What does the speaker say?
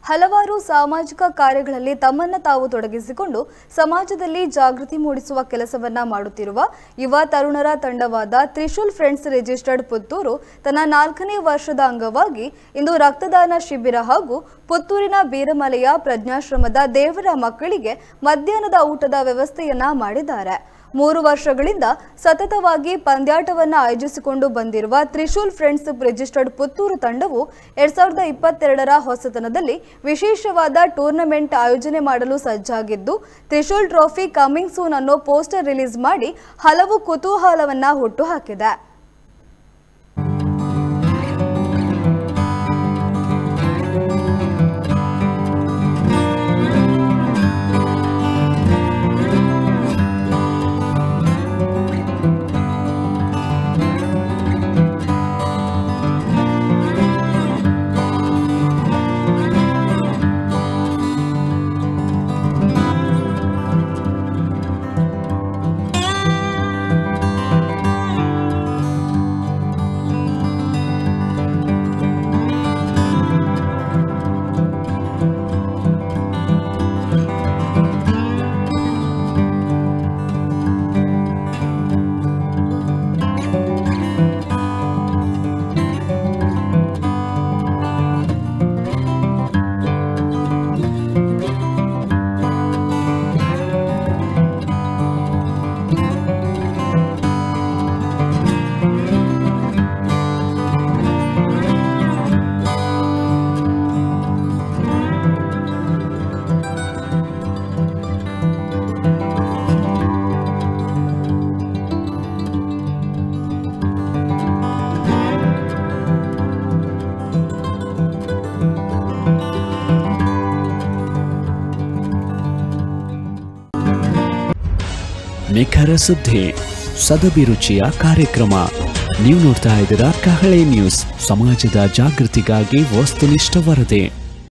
ಹಲವಾರು ಸಾಮಾಜಿಕ ಕಾರ್ಯಗಳಲ್ಲಿ ತಮ್ಮನ್ನ ತಾವು ತೊಡಗಿಸಿಕೊಂಡು ಸಮಾಜದಲ್ಲಿ ಜಾಗೃತಿ ಮೂಡಿಸುವ ಕೆಲಸವನ್ನ ಮಾಡುತ್ತಿರುವ ಯುವ ತರುಣರ ತಂಡವಾದ ತ್ರಿಶೂಲ್ ಫ್ರೆಂಡ್ಸ್ ರಿಜಿಸ್ಟರ್ಡ್ ಪುತ್ತೂರು ತನ್ನ ನಾಲ್ಕನೇ ವರ್ಷದ ಅಂಗವಾಗಿ ಇಂದು ರಕ್ತದಾನ ಶಿಬಿರ ಹಾಗೂ ಪುತ್ತೂರಿನ ಬೀರಮಲೆಯ ಪ್ರಜ್ಞಾಶ್ರಮದ ದೇವರ ಮಕ್ಕಳಿಗೆ ಮಧ್ಯಾಹ್ನದ ಊಟದ ವ್ಯವಸ್ಥೆಯನ್ನ ಮಾಡಿದ್ದಾರೆ ಮೂರು ವರ್ಷಗಳಿಂದ ಸತತವಾಗಿ ಪಂದ್ಯಾಟವನ್ನು ಆಯೋಜಿಸಿಕೊಂಡು ಬಂದಿರುವ ತ್ರಿಶೂಲ್ ಫ್ರೆಂಡ್ಸ್ ರಿಜಿಸ್ಟರ್ಡ್ ಪುತ್ತೂರು ತಂಡವು ಎರಡ್ ಸಾವಿರದ ಇಪ್ಪತ್ತೆರಡರ ಹೊಸತನದಲ್ಲಿ ವಿಶೇಷವಾದ ಟೂರ್ನಮೆಂಟ್ ಆಯೋಜನೆ ಮಾಡಲು ಸಜ್ಜಾಗಿದ್ದು ತ್ರಿಶೂಲ್ ಟ್ರೋಫಿ ಕಮಿಂಗ್ ಸೂನ್ ಅನ್ನೋ ಪೋಸ್ಟರ್ ರಿಲೀಸ್ ಮಾಡಿ ಹಲವು ಕುತೂಹಲವನ್ನ ಹುಟ್ಟುಹಾಕಿದೆ ನಿಖರ ಸುದ್ದಿ ಸದಭಿರುಚಿಯ ಕಾರ್ಯಕ್ರಮ ನೀವು ನೋಡ್ತಾ ಇದ್ದೀರಾ ಕಹಳೆ ನ್ಯೂಸ್ ಸಮಾಜದ ಜಾಗೃತಿಗಾಗಿ ವಸ್ತುನಿಷ್ಠ ವರದಿ